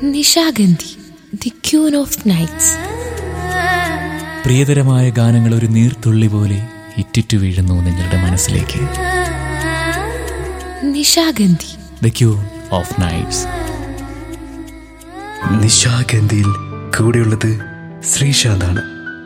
Nishagandhi the queen of nights പ്രിയതരമായ ഗാനങ്ങൾ ഒരു നീർത്തുള്ളി പോലെ ഇറ്റിറ്റു വീഴുന്നു നിങ്ങളുടെ മനസ്സിലേക്ക് Nishagandhi the queen of nights നിശാഗന്ധിയിൽ കൂടെയുള്ളത് ശ്രീശാന്താണ്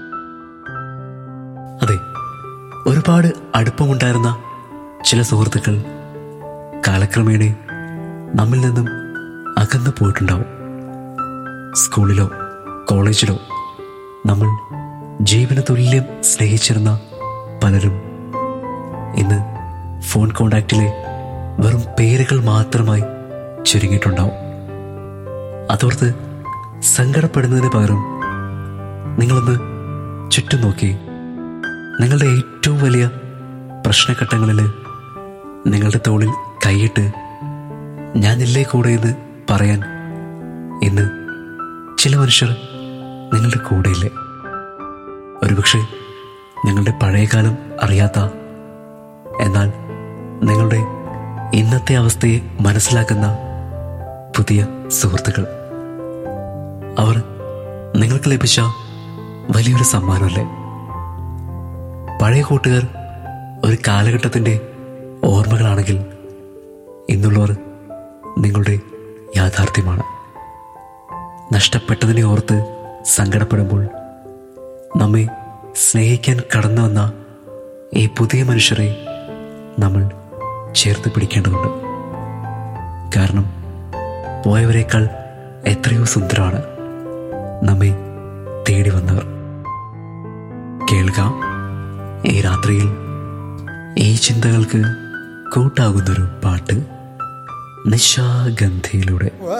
അതെ ഒരുപാട് അടുപ്പമുണ്ടായിരുന്ന ചില സുഹൃത്തുക്കൾ കാലക്രമേണ നമ്മിൽ നിന്നും അകന്നു പോയിട്ടുണ്ടാവും സ്കൂളിലോ കോളേജിലോ നമ്മൾ ജീവന തുല്യം സ്നേഹിച്ചിരുന്ന പലരും ഇന്ന് ഫോൺ കോണ്ടാക്റ്റിലെ വെറും പേരുകൾ മാത്രമായി ചുരുങ്ങിയിട്ടുണ്ടാവും അതോർത്ത് സങ്കടപ്പെടുന്നതിന് പകരം നിങ്ങളൊന്ന് ചുറ്റും നോക്കി നിങ്ങളുടെ ഏറ്റവും വലിയ പ്രശ്നഘട്ടങ്ങളിൽ നിങ്ങളുടെ തോളിൽ കൈയിട്ട് ഞാനില്ലേ കൂടെ എന്ന് പറയാൻ ഇന്ന് ചില മനുഷ്യർ നിങ്ങളുടെ കൂടെയില്ലേ ഒരുപക്ഷെ നിങ്ങളുടെ പഴയകാലം അറിയാത്ത എന്നാൽ നിങ്ങളുടെ ഇന്നത്തെ അവസ്ഥയെ മനസ്സിലാക്കുന്ന പുതിയ സുഹൃത്തുക്കൾ അവർ നിങ്ങൾക്ക് ലഭിച്ച വലിയൊരു സമ്മാനമല്ലേ പഴയ കൂട്ടുകാർ ഒരു കാലഘട്ടത്തിൻ്റെ ഓർമ്മകളാണെങ്കിൽ ഇന്നുള്ളവർ നിങ്ങളുടെ യാഥാർത്ഥ്യമാണ് നഷ്ടപ്പെട്ടതിനെ ഓർത്ത് സങ്കടപ്പെടുമ്പോൾ നമ്മെ സ്നേഹിക്കാൻ കടന്നു വന്ന ഈ പുതിയ മനുഷ്യരെ നമ്മൾ ചേർത്ത് പിടിക്കേണ്ടതുണ്ട് കാരണം പോയവരെക്കാൾ എത്രയോ സുന്ദരമാണ് നമ്മെ തേടി വന്നവർ കേൾക്കാം ഈ രാത്രിയിൽ ഈ ചിന്തകൾക്ക് കൂട്ടാകുന്നൊരു പാട്ട് നിശാഗന്ധിയിലൂടെ